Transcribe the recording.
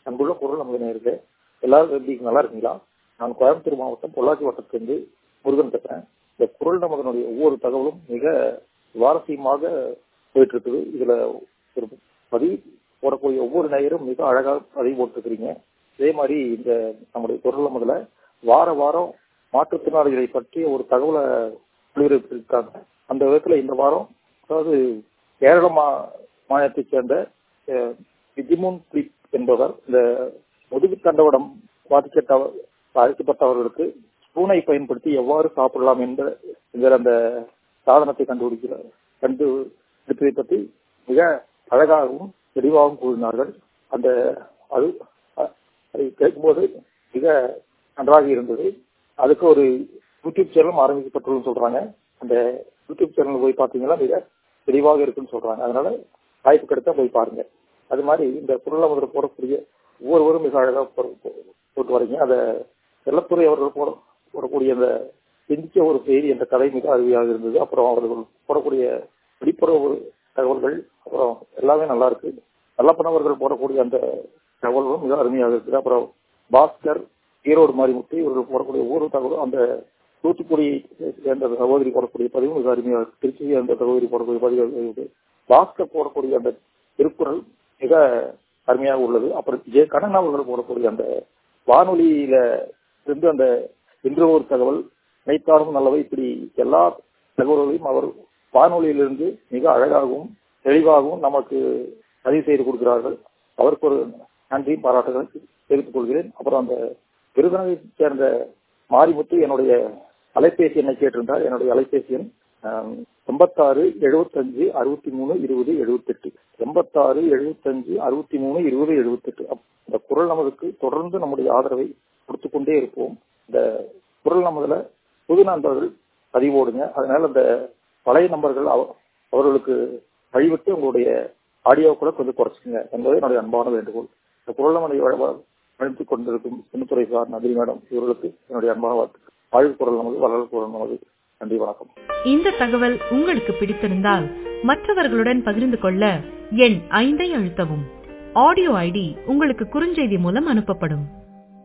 அன்புள்ள குரல் நமது நேருக்கு எல்லாரும் எப்படி நல்லா இருக்கீங்களா நான் கோயம்புத்தூர் மாவட்டம் பொள்ளாச்சி வட்டத்திலிருந்து முருகன் பேசுறேன் இந்த குரல் நமதனுடைய ஒவ்வொரு தகவலும் மிக சுவாரஸ்யமாக போயிட்டு இருக்குது இதுல ஒரு பதிவு போடக்கூடிய ஒவ்வொரு நேயரும் மிக அழகாக பதிவு போட்டுருக்கிறீங்க அதே மாதிரி இந்த நம்முடைய குரல் நமதுல வார வாரம் மாற்றுத்திறனாளிகளை பற்றிய ஒரு தகவலை ஒளிபரப்பியிருக்காங்க அந்த விதத்துல இந்த வாரம் அதாவது கேரள மா மாநிலத்தைச் சேர்ந்த விஜிமுன் பிலிப் என்பவர் இந்த முதுகு தண்டவடம் பாதிக்கப்பட்டவர் பாதிக்கப்பட்டவர்களுக்கு ஸ்பூனை பயன்படுத்தி எவ்வாறு சாப்பிடலாம் என்ற என்கிற அந்த சாதனத்தை கண்டுபிடிக்கிறார் கண்டு எடுத்ததை பற்றி மிக அழகாகவும் தெளிவாகவும் கூறினார்கள் அந்த அது அதை கேட்கும்போது மிக நன்றாக இருந்தது அதுக்கு ஒரு யூடியூப் சேனலும் ஆரம்பிக்கப்பட்டுள்ளது சொல்றாங்க அந்த யூடியூப் சேனல் போய் பார்த்தீங்கன்னா மிக தெளிவாக இருக்குன்னு சொல்றாங்க அதனால வாய்ப்பு கிடைத்தா போய் பாருங்க அது மாதிரி இந்த குரல் முதல் போடக்கூடிய ஒவ்வொருவரும் மிக அழகாக போட்டு வரீங்க அதை செல்லத்துறை அவர்கள் போட போடக்கூடிய அந்த சிந்திக்க ஒரு செய்தி என்ற கதை மிக அருமையாக இருந்தது அப்புறம் அவர்கள் போடக்கூடிய விழிப்புணர்வு தகவல்கள் அப்புறம் எல்லாமே நல்லா இருக்கு நல்ல பண்ணவர்கள் போடக்கூடிய அந்த தகவல்களும் மிக அருமையாக இருக்குது அப்புறம் பாஸ்கர் ஈரோடு மாரிமுத்து இவர்கள் போடக்கூடிய ஒவ்வொரு தகவலும் அந்த தூத்துக்குடி சேர்ந்த சகோதரி போடக்கூடிய பதிவும் மிக அருமையாக இருக்கு திருச்சி சேர்ந்த சகோதரி போடக்கூடிய பதிவு பாஸ்கர் போடக்கூடிய அந்த திருக்குறள் மிக அருமையாக உள்ளது அப்புறம் ஜே கண்ணன் அவர்கள் போடக்கூடிய அந்த வானொலியில இருந்து அந்த இன்று ஒரு தகவல் நினைத்தாலும் நல்லவை இப்படி எல்லா தகவல்களையும் அவர் வானொலியிலிருந்து மிக அழகாகவும் தெளிவாகவும் நமக்கு பதிவு செய்து கொடுக்கிறார்கள் அவருக்கு ஒரு நன்றியும் பாராட்டுகளை தெரிவித்துக் கொள்கிறேன் அப்புறம் அந்த விருதுநகரை சேர்ந்த மாரிமுத்து என்னுடைய அலைபேசி எண்ணை கேட்டிருந்தார் என்னுடைய அலைபேசி எண் எண்பத்தாறு எழுபத்தஞ்சு அறுபத்தி மூணு இருபது எழுபத்தெட்டு எண்பத்தாறு எழுபத்தஞ்சு அறுபத்தி மூணு இருபது எழுபத்தெட்டு இந்த குரல் நமதுக்கு தொடர்ந்து நம்முடைய ஆதரவை கொடுத்து கொண்டே இருப்போம் இந்த குரல் நமதுல புது நண்பர்கள் பதிவோடுங்க அதனால இந்த பழைய நம்பர்கள் அவர்களுக்கு வழிவிட்டு உங்களுடைய ஆடியோ கூட கொஞ்சம் குறைச்சிக்கங்க என்பது என்னுடைய அன்பான வேண்டுகோள் இந்த குரல் நமதை வழித்துக் கொண்டிருக்கும் சின்னத்துறை சார் நதிரி மேடம் இவர்களுக்கு என்னுடைய அன்பான வாழ்த்து வாழ்வு குரல் நமது வளர்வு குரல் நமது நன்றி வணக்கம் இந்த தகவல் உங்களுக்கு பிடித்திருந்தால் மற்றவர்களுடன் பகிர்ந்து கொள்ள எண் ஐந்தை அழுத்தவும் ஆடியோ ஐடி உங்களுக்கு குறுஞ்செய்தி மூலம் அனுப்பப்படும்